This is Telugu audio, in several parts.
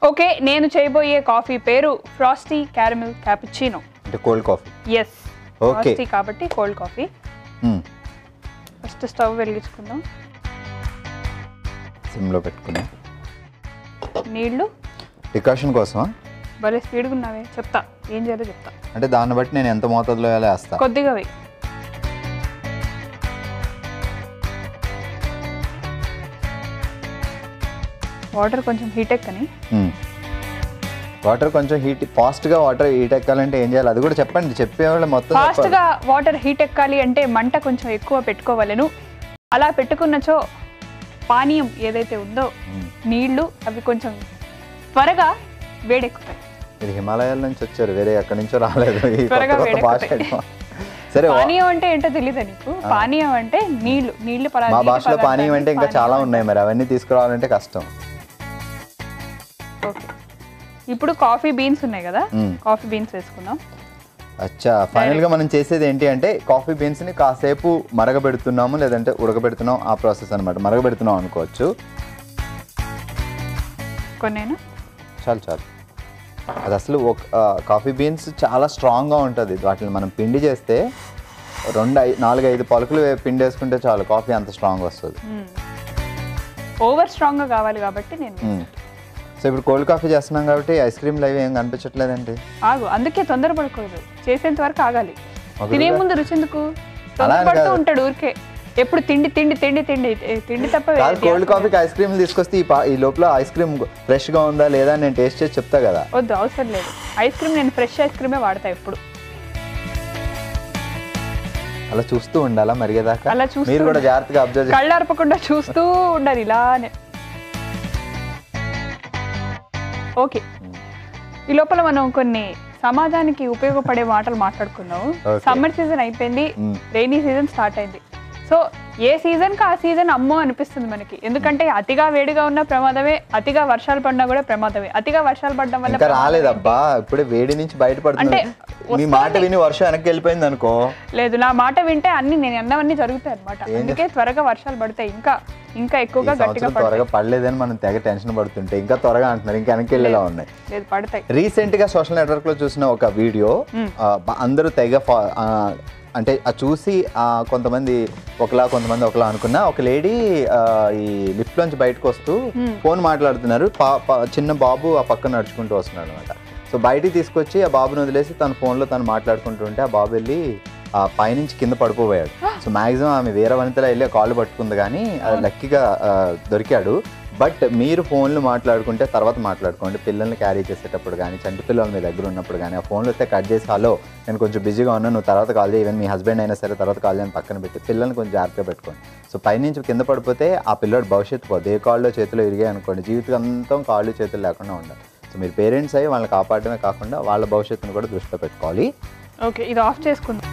ఓకే నేను చేయబోయే కాఫీ పేరు ఫ్రాస్టీ క్యారమిల్ క్యాపుచినో అంటే cold coffee yes Okay. Frosty కాబట్టి కోల్డ్ కాఫీ ఫస్ట్ స్టవ్ వెలిగించుకుందాం సిమ్లో పెట్టుకుని నీళ్లు డికాషన్ కోసమా భలే స్పీడ్గా ఉన్నావే చెప్తా ఏం చేయాలో చెప్తా అంటే దాన్ని బట్టి నేను ఎంత మోతాదులో వేయాలో వేస్తా కొద్దిగా వెయ్యి వాటర్ కొంచెం హీట్ ఎక్కని వాటర్ కొంచెం హీట్ ఫాస్ట్గా వాటర్ హీట్ ఎక్కాలంటే ఏం చేయాలి అది కూడా చెప్పండి చెప్పేవాళ్ళు మొత్తం ఫాస్ట్ చెప్పాలి. గా వాటర్ హీట్ ఎక్కాలి అంటే మంట కొంచెం ఎక్కువ పెట్టుకోవాలను అలా పెట్టుకున్నచో పానీయం ఏదైతే ఉందో మ్మ్. నీళ్లు అవి కొంచెం త్వరగా వేడెక్కుతాయి ఇది హిమాలయాల నుంచి వచ్చారు వేరే ఎక్కడి నుంచో రాలేదు ఈ కొత్త త్వరగా కొత్త భాష వేడెక్కుతాయి. సరే వా- పానీయం అంటే ఏంటో తెలియదా నీకు పానీయం అంటే నీళ్లు నీళ్లు పరా- మా నీటి భాషలో పదార్థాన్ని పానీయం అంటే ఇంకా పానీయం చాలా అంటారు. ఉన్నాయి మరి అవన్నీ తీసుకురావాలంటే కష్టం ఓకే ఇప్పుడు కాఫీ బీన్స్ ఉన్నాయి కదా మ్మ్. కాఫీ బీన్స్ వేసుకుందాం అచ్చా ఫైనల్ గా మనం చేసేది ఏంటి అంటే కాఫీ బీన్స్ ని కాసేపు మరగబెడుతున్నాము లేదంటే ఉడకబెడుతున్నాం ఆ ప్రాసెస్ అనమాట మరగబెడుతున్నాం అనుకోవచ్చు కొన్నేనా చాలు చాలు అది అసలు ఒక ఆ, కాఫీ బీన్స్ చాలా స్ట్రాంగ్గా ఉంటుంది వాటిని మనం పిండి చేస్తే రెండు ఐ నాలుగు ఐదు పలుకులు వే- పిండి వేసుకుంటే చాలు కాఫీ అంత స్ట్రాంగ్ వస్తుంది ఓవర్ స్ట్రాంగ్ గా కావాలి కాబట్టి నేను మ్మ్. సో ఇప్పుడు కోల్డ్ కాఫీ చేస్తున్నాం కాబట్టి ఐస్ క్రీమ్లు అవి ఏం కనిపించట్లేదండి ఆగు అందుకే తొందరపడకూడదు చేసేంత వరకు ఆగాలి ఒక తినే రోజా? ముందు రుచెందుకు అలా అని తొందరపడుతూ కాదు. ఉంటాడు ఊరికే ఎప్పుడు తిండి తిండి తిండి తిండి ఏ, తిండి తప్ప వేరే కాదు కోల్డ్ ధ్యాస కాఫీకి ఐస్ క్రీమ్ తీసుకొస్తే ఈ పా- ఈ లోపల ఐస్ క్రీమ్ ఫ్రెష్గా ఉందా లేదా అని నేను టేస్ట్ చేసి చెప్తా కదా వద్దు అవసరం లేదు ఐస్ క్రీమ్ నేను ఫ్రెష్ ఐస్ క్రీమే వాడతా ఎప్పుడు అలా చూస్తూ ఉండాలా మరిగేదాకా అలా చూస్తూ మీరు కూడా ఉండాలి. జాగ్రత్తగా అబ్జర్వ్ కళ్ళు అరపకుండా చూస్తూ ఉండాలి ఇలానే ఓకే ఈ లోపల మనం కొన్ని సమాజానికి ఉపయోగపడే మాటలు మాట్లాడుకుందాం Okay. సమ్మర్ సీజన్ అయిపోయింది Mm. రైనీ సీజన్ స్టార్ట్ అయింది సో ఏ సీజన్ కి ఆ సీజన్ అమ్మో అనిపిస్తుంది మనకి ఎందుకంటే అతిగా వేడిగా ఉన్న ప్రమాదమే అతిగా వర్షాలు పడినా కూడా ప్రమాదమే అతిగా వర్షాలు పడడం వల్ల ఇంకా ప్రమాదం రాలేదబ్బా ఇప్పుడే వేడి నుంచి బయటపడుతుంది అంటే మీ వస్తోంది. మాట విని వర్షం వెనక్కి వెళ్ళిపోయింది అనుకో లేదు నా మాట వింటే అన్ని నేను అన్నవన్నీ జరుగుతాయి అనమాట ఏం అందుకే త్వరగా వర్షాలు పడతాయి ఇంకా ఇంకా ఈ ఎక్కువగా గట్టిగా సంవత్సరం పడతాయి త్వరగా పడలేదని మనం తెగ టెన్షన్ పడుతుంటే ఇంకా త్వరగా అంటున్నారు ఇంకా వెనక్కి వెళ్ళేలా ఉన్నాయి లేదు పడతాయి రీసెంట్ గా సోషల్ నెట్వర్క్ లో చూసిన ఒక వీడియో మ్మ్. ఆ, బ- అందరూ తెగ ఫా- ఆ, అంటే అది చూసి ఆ, కొంతమంది ఒకలా కొంతమంది ఒకలా అనుకున్నా ఒక లేడీ ఈ లిఫ్ట్ లోంచి బయటకు వస్తూ మ్మ్. ఫోన్ మాట్లాడుతున్నారు పా- పా- చిన్న బాబు ఆ పక్కన నడుచుకుంటూ వస్తున్నాడు అనమాట సో బయటికి తీసుకొచ్చి ఆ బాబుని వదిలేసి తన ఫోన్లో తను మాట్లాడుకుంటుంటే ఆ బాబు వెళ్ళి ఆ పైనుంచి కింద పడిపోయాడు సో మాక్సిమం ఆమె వేరే వనితలా వెళ్ళి ఆ కాళ్ళు పట్టుకుంది కానీ అది లక్కీగా ఆ, దొరికాడు బట్ మీరు ఫోన్లు మాట్లాడుకుంటే తర్వాత మాట్లాడుకోండి పిల్లల్ని క్యారీ చేసేటప్పుడు కానీ చంటి పిల్లలు మీ దగ్గర ఉన్నప్పుడు కానీ ఆ ఫోన్లు వస్తే కట్ చేసి హలో నేను కొంచెం బిజీగా ఉన్నాను నువ్వు తర్వాత కాల్ చేయి ఈవెన్ మీ హస్బెండ్ అయినా సరే తర్వాత కాల్ చేయని పక్కన పెట్టి పిల్లల్ని కొంచెం జాగ్రత్తగా పెట్టుకోండి సో పైనుంచి కింద పడిపోతే ఆ పిల్లోడు భవిష్యత్తు పోతే ఏ కాళ్ళు చేతులు ఇరిగాయి అనుకోండి జీవితాంతం కాళ్ళు చేతులు లేకుండా ఉండాలి సో మీరు పేరెంట్స్ అయ్యి వాళ్ళని కాపాడమే కాకుండా వాళ్ళ భవిష్యత్తును కూడా దృష్టిలో పెట్టుకోవాలి ఓకే ఇది ఆఫ్ చేసుకుందాం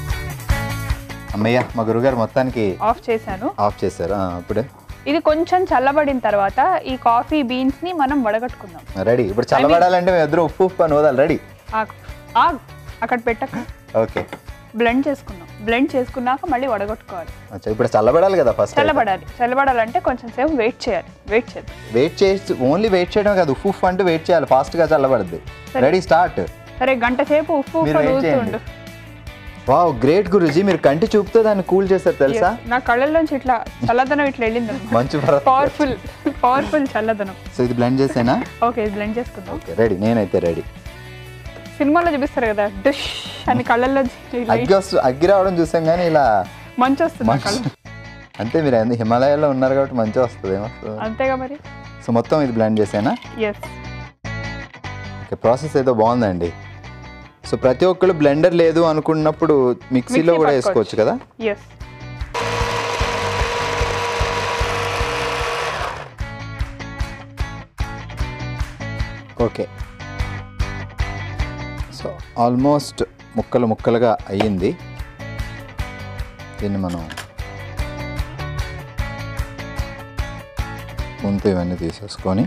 అమ్మయ్య మా గురుగారు మొత్తానికి ఆఫ్ చేశాను ఆఫ్ చేశారు ఆ, ఇప్పుడే ఇది కొంచెం చల్లబడిన తర్వాత ఈ కాఫీ బీన్స్ ని మనం వడగట్టుకుందాం రెడీ ఇప్పుడు చల్లబడాలంటే మేము ఇద్దరు ఉప్పు ఉప్పు అని వదాలి రెడీ ఆగు ఆగు అక్కడ పెట్టక ఓకే బ్లెండ్ చేసుకుందాం బ్లెండ్ చేసుకున్నాక మళ్ళీ వడగట్టుకోవాలి అచ్చా ఇప్పుడు చల్లబడాలి కదా ఫస్ట్ చల్లబడాలి చల్లబడాలంటే కొంచెం సేపు వెయిట్ చేయాలి వెయిట్ చేద్దాం వెయిట్ చేసి ఓన్లీ వెయిట్ చేయడం కాదు ఉఫ్ ఉఫ్ అంటే వెయిట్ చేయాలి ఫాస్ట్గా చల్లబడుద్ది రెడీ స్టార్ట్ సరే గంట సేపు ఉప్పు మీరు ఉప్పు wait ఊదుతూ చేయండి. ఉండు వావ్ గ్రేట్ గురుజీ మీరు కంటి చూపుతో దాన్ని కూల్ చేస్తారు తెలుసా Yes. నా కళ్ళల్లోంచి ఇట్లా చల్లదనం ఇట్లా వెళ్ళింది మంచి భరత్ పవర్ఫుల్ పవర్ఫుల్ చల్లదనం సో ఇది బ్లెండ్ చేసేనా ఓకే ఇది బ్లెండ్ చేసుకుందాం ఓకే రెడీ నేనైతే రెడీ సినిమాలో చూపిస్తారు కదా డిష్ అని కళ్ళల్లోంచి ఇలా అగ్గి వస్తు అగ్గి రావడం చూసాం కానీ ఇలా మంచి వస్తుంది నా మంచి కళ్ళ అంతే మీరు ఏంది హిమాలయాల్లో ఉన్నారు కాబట్టి మంచిగా వస్తుంది ఏమొస్తుంది అంతేగా మరి సో మొత్తం ఇది బ్లెండ్ చేసేనా ఎస్ ఓకే ప్రాసెస్ ఏదో బాగుందండి సో ప్రతి ఒక్కళ్ళు బ్లెండర్ లేదు అనుకున్నప్పుడు మిక్సీలో మిక్సీ కూడా పట్టుకోవచ్చు. వేసుకోవచ్చు కదా ఎస్ ఓకే సో ఆల్మోస్ట్ ముక్కలు ముక్కలుగా అయ్యింది దీన్ని మనం ముందు ఇవన్నీ తీసేసుకొని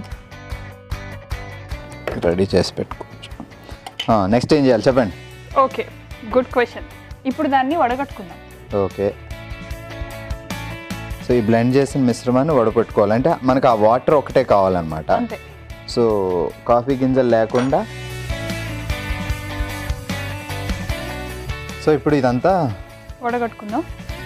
రెడీ చేసి పెట్టుకోవచ్చు నెక్స్ట్ ఏం చేయాలి చెప్పండి ఓకే గుడ్ క్వశ్చన్ ఇప్పుడు దాన్ని వడగట్టుకుందాం ఓకే సో ఈ బ్లెండ్ చేసిన మిశ్రమాన్ని వడపెట్టుకోవాలి అంటే మనకు ఆ వాటర్ ఒకటే కావాలన్నమాట అంతే సో కాఫీ గింజలు లేకుండా సో ఇప్పుడు ఇదంతా వడగట్టుకుందాం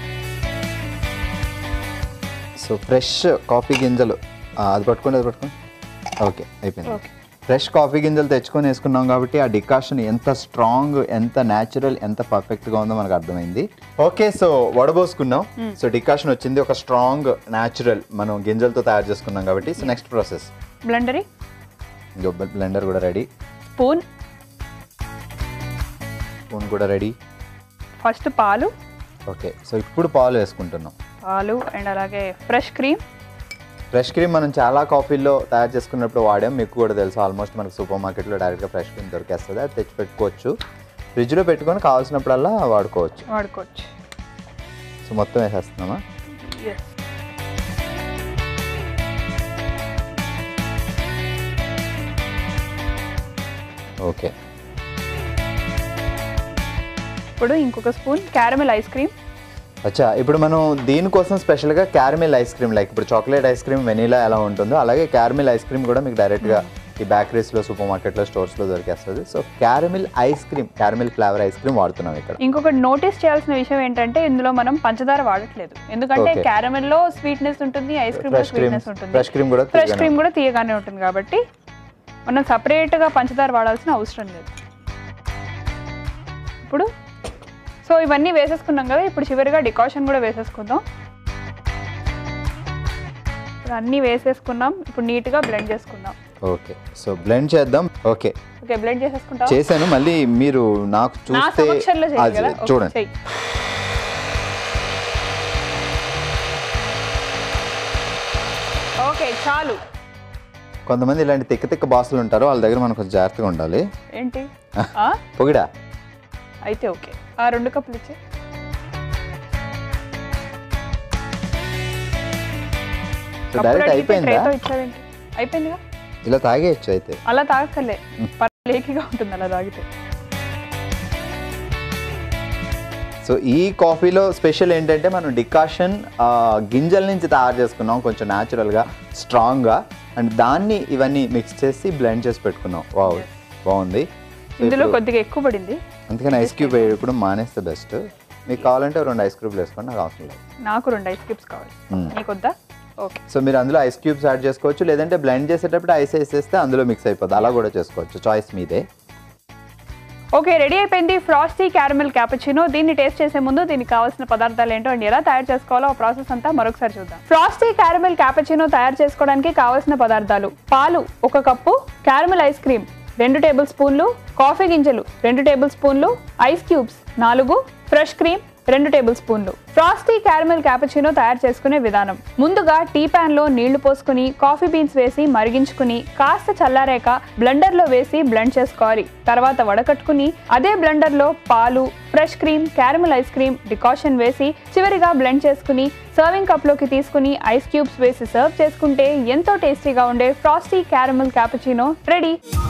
సో ఫ్రెష్ కాఫీ గింజలు ఆ, అది పట్టుకోండి అది పట్టుకోండి ఓకే అయిపోయింది ఓకే ఫ్రెష్ కాఫీ గింజలు తెచ్చుకొని వేసుకున్నాం కాబట్టి ఆ డికాషన్ ఎంత స్ట్రాంగ్ ఎంత న్యాచురల్ ఎంత పర్ఫెక్ట్గా ఉందో మనకు అర్థమైంది ఓకే సో వడబోసుకున్నాం సో డికాషన్ వచ్చింది ఒక స్ట్రాంగ్ న్యాచురల్ మనం గింజలతో తయారు చేసుకున్నాం కాబట్టి సో నెక్స్ట్ ప్రాసెస్ బ్లెండరీ బ్లెండర్ కూడా రెడీ స్పూన్ స్పూన్ కూడా రెడీ ఫస్ట్ పాలు ఓకే సో ఇప్పుడు పాలు వేసుకుంటున్నాం పాలు అండ్ అలాగే ఫ్రెష్ క్రీమ్ ఫ్రెష్ క్రీమ్ మనం చాలా కాఫీల్లో తయారు చేసుకున్నప్పుడు వాడాం మీకు కూడా తెలుసు ఆల్మోస్ట్ మనకు సూపర్ మార్కెట్లో డైరెక్ట్గా ఫ్రెష్ క్రీమ్ దొరికేస్తుంది అది తెచ్చి పెట్టుకోవచ్చు ఫ్రిడ్జ్లో పెట్టుకొని కావాల్సినప్పుడల్లా వాడుకోవచ్చు వాడుకోవచ్చు సో మొత్తం వేసేస్తున్నామా ఎస్ ఓకే ఇప్పుడు ఇంకొక స్పూన్ క్యారమెల్ ఐస్ క్రీమ్ అచ్చా ఇప్పుడు మనం దీనికోసం స్పెషల్గా క్యారమిల్ ఐస్ క్రీమ్ లైక్ ఇప్పుడు చాక్లెట్ ఐస్ క్రీమ్ వెనీలా ఎలా ఉంటుందో అలాగే క్యారమిల్ ఐస్ క్రీమ్ కూడా మీకు డైరెక్ట్గా ఈ బేకరీస్లో సూపర్ మార్కెట్లో స్టోర్స్లో దొరికేస్తుంది so caramel ice cream caramel flavour ice cream వాడుతున్నాం ఇక్కడ ఇంకొకటి నోటీస్ చేయాల్సిన విషయం ఏంటంటే ఇందులో మనం పంచదార వాడట్లేదు ఎందుకంటే Okay. క్యారమెల్ లో స్వీట్నెస్ ఉంటుంది ఐస్ క్రీమ్ లో ఫ్రెష్ క్రీమ్ స్వీట్నెస్ ఉంటుంది ఫ్రెష్ క్రీమ్ కూడా ఫ్రెష్ తీయగానే క్రీమ్ కూడా తీయగానే ఉంటుంది కాబట్టి మనం separate గా పంచదార వాడాల్సిన అవసరం లేదు ఇప్పుడు సో ఇవన్నీ వేసేసుకున్నాం కదా ఇప్పుడు చివరిగా డికాషన్ కూడా వేసేసుకుందాం ఇప్పుడు అన్నీ వేసేసుకున్నాం ఇప్పుడు నీట్గా బ్లెండ్ చేసుకుందాం ఓకే సో బ్లెండ్ చేద్దాం ఓకే ఓకే బ్లెండ్ చేసేసుకుంటాం చేశాను మళ్ళీ మీరు నాకు నా చూస్తే సమక్షంలో చేయాలి అది కదా ఓకే, చూడండి చెయ్యి. ఓకే చాలు కొంతమంది ఇలాంటి తిక్క తిక్క బాసులు ఉంటారు వాళ్ళ దగ్గర మనం కొంచెం జాగ్రత్తగా ఉండాలి ఏంటి ఆ? పొగిడా అయితే ఓకే ఆ రెండు కప్పులు ఇచ్చే సో డైరెక్ట్ అయిపోయిందా ఇచ్చావేంటి అయిపోయిందిగా ఇలా తాగేయచ్చు అయితే అలా తాగక్కర్లే లేకిగా ఉంటుంది అలా తాగితే సో ఈ కాఫీలో స్పెషల్ ఏంటంటే మనం డికాషన్ గింజల నుంచి తయారు చేసుకున్నాం కొంచెం న్యాచురల్గా స్ట్రాంగ్గా అండ్ దాన్ని ఇవన్నీ మిక్స్ చేసి బ్లెండ్ చేసి పెట్టుకున్నాం వావ్ బాగుంది So ఇందులో ఇప్పుడు- కొద్దిగా ఎక్కువ పడింది అందుకని ఐస్ క్యూబ్ వేయడం మానేస్తే బెస్ట్ మీకు కావాలంటే రెండు ఐస్ క్యూబ్లు వేసుకోండి నాకు అవసరం లేదు నాకు రెండు ఐస్ క్యూబ్స్ కావాలి మ్మ్. నీకొద్దా ఓకే సో మీరు అందులో ఐస్ క్యూబ్స్ యాడ్ చేసుకోవచ్చు లేదంటే బ్లెండ్ చేసేటప్పుడు ఐస్ వేసేస్తే అందులో మిక్స్ అయిపోద్ది అలా కూడా చేసుకోవచ్చు చాయిస్ మీదే ఓకే రెడీ అయిపోయింది ఫ్రాస్టీ క్యారమెల్ క్యాపచినో దీన్ని టేస్ట్ చేసే ముందు దీనికి కావాల్సిన పదార్థాలు ఏంటో అండ్ ఎలా తయారు చేసుకోవాలో ఆ ప్రాసెస్ అంతా మరొకసారి చూద్దాం ఫ్రాస్టీ క్యారమెల్ క్యాపచినో తయారు చేసుకోవడానికి కావాల్సిన పదార్థాలు పాలు ఒక కప్పు క్యారమెల్ ఐస్ క్రీమ్ రెండు టేబుల్ స్పూన్లు కాఫీ గింజలు రెండు టేబుల్ స్పూన్లు ఐస్ క్యూబ్స్ నాలుగు ఫ్రెష్ క్రీమ్ రెండు టేబుల్ స్పూన్లు ఫ్రాస్టీ క్యారమెల్ క్యాపచినో తయారు చేసుకునే విధానం ముందుగా టీ ప్యాన్ లో నీళ్లు పోసుకుని కాఫీ బీన్స్ వేసి మరిగించుకుని కాస్త చల్లారాక బ్లెండర్ లో వేసి బ్లెండ్ చేసుకోవాలి తర్వాత వడకట్టుకుని అదే బ్లెండర్ లో పాలు fresh cream caramel ice cream decoction వేసి చివరిగా బ్లెండ్ చేసుకుని సర్వింగ్ కప్ లోకి తీసుకుని ఐస్ క్యూబ్స్ వేసి సర్వ్ చేసుకుంటే ఎంతో టేస్టీగా ఉండే ఫ్రాస్టీ క్యారమెల్ క్యాపచినో రెడీ